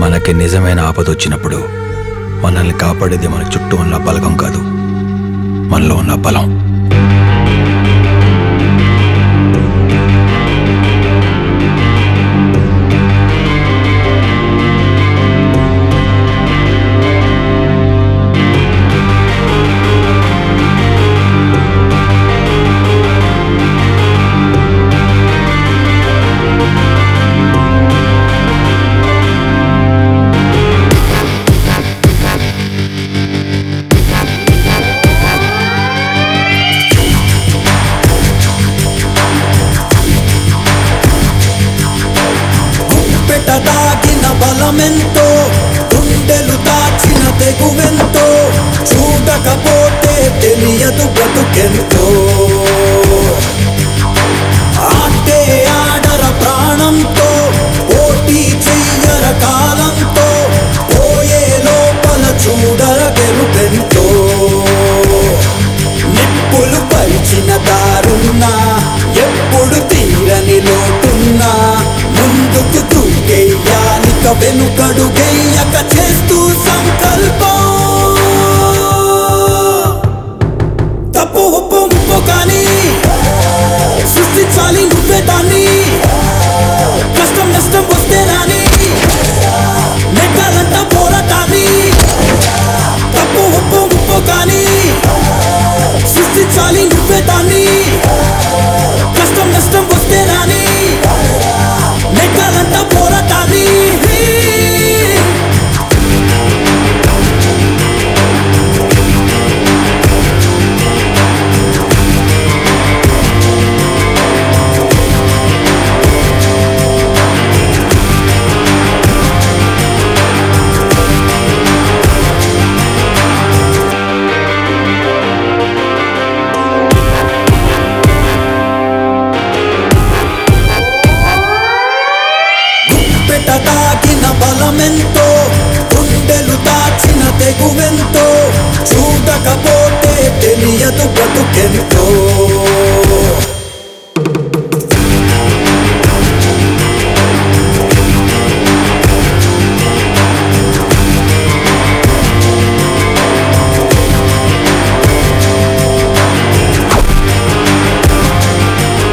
మనకి నిజమైన ఆపద వచ్చినప్పుడు మనల్ని కాపాడేది మన చుట్టూ ఉన్న బలగం కాదు మనలో ఉన్న బలం పెట్ట దాగిన బలమెంతో గుండెలు దాచిన తెగువెంతో చూడకపోతే తెలియదు బ్రతుకెంతో ఆటే ఆడర ప్రాణంతో పోటీ చెయ్యర కాలంతో పోయే లోపల చూడర గెలుపెంతో నిప్పులు పరిచిన దారున్నా ఎప్పుడు తీరని లోటున్నా ముందుకు దూకేయాలిక వెనుకడు గెయ్యక చేస్తూ సంకల్పం తప్పు ఒప్పు ముప్పు కానీ సృష్టించాలి నువ్వే దాన్ని కష్టం నష్టం వస్తే రాని నెగ్గాలంట పోరాటాన్ని తప్పు ఒప్పు ముప్పు కానీ సృష్టించాలి నువ్వే దాన్ని కష్టం నష్టం వస్తే రాని నెగ్గాలంట పోరాటాన్ని గుప్పెట దాగిన బలమెంతో గుండెలు దాచిన తెగువెంతో చూడకపోతే తెలియదు బ్రతుకెంతో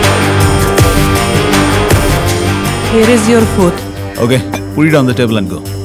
Here is your food. Okay, put it on the table and go.